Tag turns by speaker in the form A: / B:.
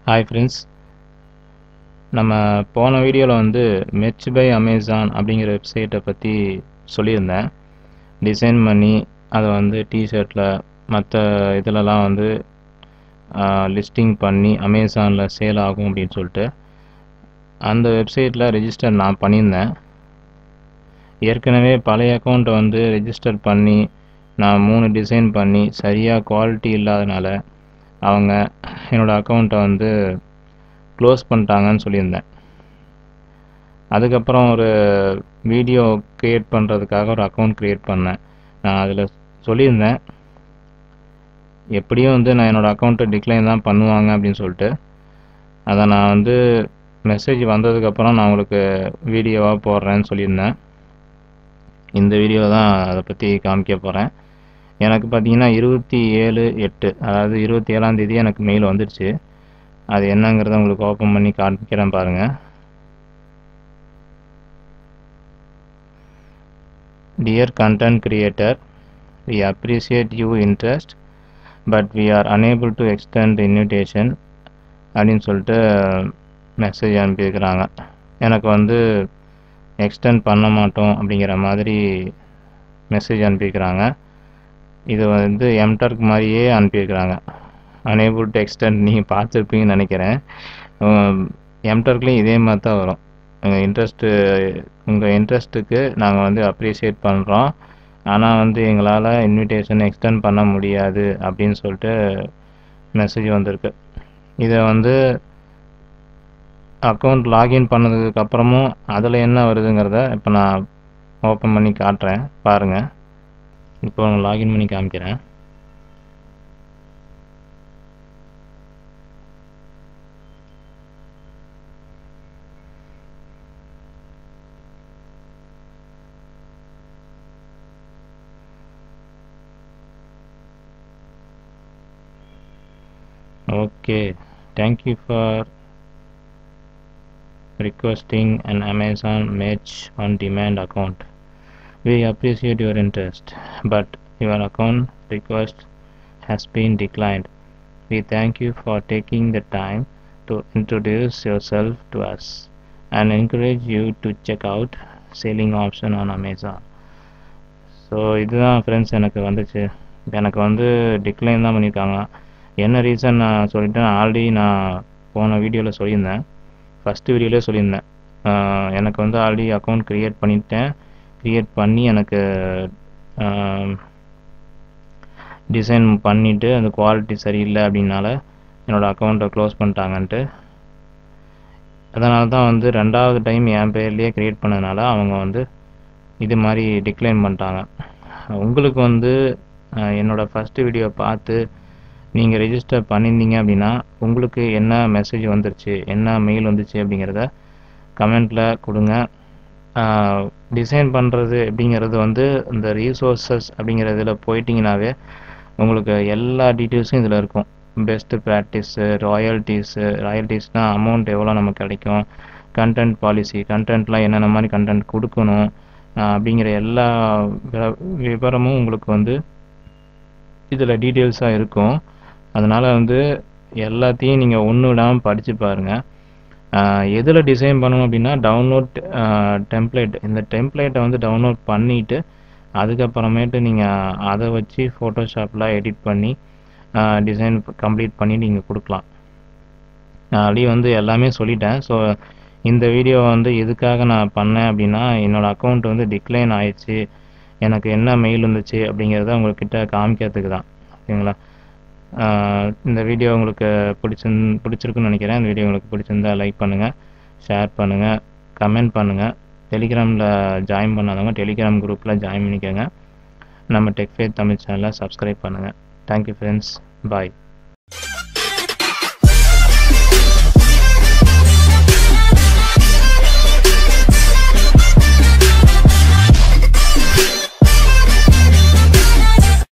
A: hi friends நம்ம போன வீடியோவில் வந்து மெச் பை அமேசான் அப்படிங்கிற வெப்சைட்டை பற்றி சொல்லியிருந்தேன் டிசைன் பண்ணி அதை வந்து டிஷர்ட்டில் மற்ற இதிலலாம் வந்து லிஸ்டிங் பண்ணி அமேசானில் சேல் ஆகும் அப்படின்னு சொல்லிட்டு அந்த வெப்சைட்டில் ரெஜிஸ்டர் நான் பண்ணியிருந்தேன் ஏற்கனவே பழைய அக்கௌண்ட்டை வந்து ரெஜிஸ்டர் பண்ணி நான் மூணு டிசைன் பண்ணி சரியாக குவாலிட்டி இல்லாதனால அவங்க என்னோடய அக்கௌண்ட்டை வந்து க்ளோஸ் பண்ணிட்டாங்கன்னு சொல்லியிருந்தேன் அதுக்கப்புறம் ஒரு வீடியோ க்ரியேட் பண்ணுறதுக்காக ஒரு அக்கௌண்ட் க்ரியேட் பண்ணேன் நான் அதில் சொல்லியிருந்தேன் எப்படியும் வந்து நான் என்னோடய அக்கௌண்ட்டை டிக்ளைன் தான் பண்ணுவாங்க அப்படின்னு சொல்லிட்டு அதை நான் வந்து மெசேஜ் வந்ததுக்கப்புறம் நான் உங்களுக்கு வீடியோவாக போடுறேன்னு சொல்லியிருந்தேன் இந்த வீடியோ தான் அதை பற்றி காமிக்க போகிறேன் எனக்கு பார்த்தீங்கன்னா இருபத்தி ஏழு எட்டு அதாவது இருபத்தி ஏழாம் தேதி எனக்கு மெயில் வந்துடுச்சு அது என்னங்கிறத உங்களுக்கு ஓப்பன் பண்ணி காமிக்கிறேன் பாருங்கள் dear content creator we appreciate you interest but we are unable to extend invitation அப்படின்னு சொல்லிட்டு மெசேஜ் அனுப்பியிருக்கிறாங்க எனக்கு வந்து எக்ஸ்டெண்ட் பண்ண மாட்டோம் அப்படிங்கிற மாதிரி மெசேஜ் அனுப்பியிருக்கிறாங்க இது வந்து எம்டர்க் மாதிரியே அனுப்பியிருக்கிறாங்க அனேபிள் டு எக்ஸ்டெண்ட் நீங்கள் பார்த்துருப்பீங்கன்னு நினைக்கிறேன் எம்டர்க்லேயும் இதே மாதிரி தான் வரும் உங்கள் இன்ட்ரெஸ்ட்டு உங்கள் இன்ட்ரெஸ்ட்டுக்கு நாங்கள் வந்து அப்ரிஷியேட் பண்ணுறோம் ஆனால் வந்து எங்களால் இன்விடேஷன் எக்ஸ்டெண்ட் பண்ண முடியாது அப்படின்னு சொல்லிட்டு மெசேஜ் வந்திருக்கு இதை வந்து அக்கௌண்ட் லாகின் பண்ணதுக்கு அப்புறமும் அதில் என்ன வருதுங்கிறத இப்போ நான் ஓப்பன் பண்ணி காட்டுறேன் பாருங்கள் இப்போ லாகின் பண்ணி காமிக்கிறேன் okay thank you for requesting an amazon match on demand account we appreciate your interest but your account request has been declined we thank you for taking the time to introduce yourself to us and encourage you to check out selling option on amazon so இதுதான் friends எனக்கு வந்துச்சு எனக்கு வந்து decline தான் பண்ணியிருக்காங்க என்ன reason நான் சொல்லிட்டேன் ஆல்ரெடி நான் போன வீடியோவில் சொல்லியிருந்தேன் ஃபஸ்ட்டு வீடியோவிலே சொல்லியிருந்தேன் எனக்கு வந்து ஆல்ரெடி அக்கௌண்ட் க்ரியேட் பண்ணிட்டேன் க்ரியேட் பண்ணி எனக்கு டிசைன் பண்ணிவிட்டு அந்த குவாலிட்டி சரியில்லை அப்படின்னால என்னோடய அக்கௌண்ட்டை க்ளோஸ் பண்ணிட்டாங்கன்ட்டு அதனால தான் வந்து ரெண்டாவது டைம் என் பேர்லேயே க்ரியேட் பண்ணதுனால அவங்க வந்து இது மாதிரி டிக்ளைன் பண்ணிட்டாங்க உங்களுக்கு வந்து என்னோடய ஃபஸ்ட்டு வீடியோ பார்த்து நீங்கள் ரெஜிஸ்டர் பண்ணியிருந்தீங்க அப்படின்னா உங்களுக்கு என்ன மெசேஜ் வந்துருச்சு என்ன மெயில் வந்துச்சு அப்படிங்கிறத கமெண்ட்டில் கொடுங்க டிசைன் பண்ணுறது அப்படிங்கிறது வந்து இந்த ரீசோர்ஸஸ் அப்படிங்கிறதுல போயிட்டிங்கனாவே உங்களுக்கு எல்லா டீட்டெயில்ஸும் இதில் இருக்கும் பெஸ்ட்டு ப்ராக்டிஸு ராயல்ட்டிஸு ராயல்ட்டிஸ்னால் அமௌண்ட் எவ்வளோ நமக்கு கிடைக்கும் கண்டென்ட் பாலிசி கண்டென்ட்லாம் என்னென்ன மாதிரி கண்டென்ட் கொடுக்கணும் அப்படிங்கிற எல்லா விவரமும் உங்களுக்கு வந்து இதில் டீட்டெயில்ஸாக இருக்கும் அதனால் வந்து எல்லாத்தையும் நீங்கள் ஒன்று விடாமல் படித்து பாருங்கள் எதில் டிசைன் பண்ணணும் அப்படின்னா டவுன்லோட் டெம்ப்ளேட் இந்த டெம்ப்ளேட்டை வந்து டவுன்லோட் பண்ணிவிட்டு அதுக்கப்புறமேட்டு நீங்கள் அதை வச்சு ஃபோட்டோஷாப்பில் எடிட் பண்ணி டிசைன் கம்ப்ளீட் பண்ணி நீங்கள் கொடுக்கலாம் நான் ஆல்ரெடி வந்து எல்லாமே சொல்லிட்டேன் ஸோ இந்த வீடியோ வந்து எதுக்காக நான் பண்ணேன் அப்படின்னா என்னோடய அக்கௌண்ட் வந்து டிக்ளைன் ஆயிடுச்சு எனக்கு என்ன மெயில் வந்துச்சு அப்படிங்கிறத உங்கள்கிட்ட காமிக்கிறதுக்கு தான் ஓகேங்களா இந்த வீடியோ உங்களுக்கு பிடிச்சிருந் பிடிச்சிருக்குன்னு நினைக்கிறேன் இந்த வீடியோ உங்களுக்கு பிடிச்சிருந்தா லைக் பண்ணுங்கள் ஷேர் பண்ணுங்கள் கமெண்ட் பண்ணுங்கள் டெலிகிராமில் ஜாயின் பண்ணாதவங்க டெலிகிராம் குரூப்பில் ஜாயின் பண்ணிக்கோங்க நம்ம டெக்ஃபேட் தமிழ் சேனலை சப்ஸ்கிரைப் பண்ணுங்கள் தேங்க்யூ ஃப்ரெண்ட்ஸ் பாய்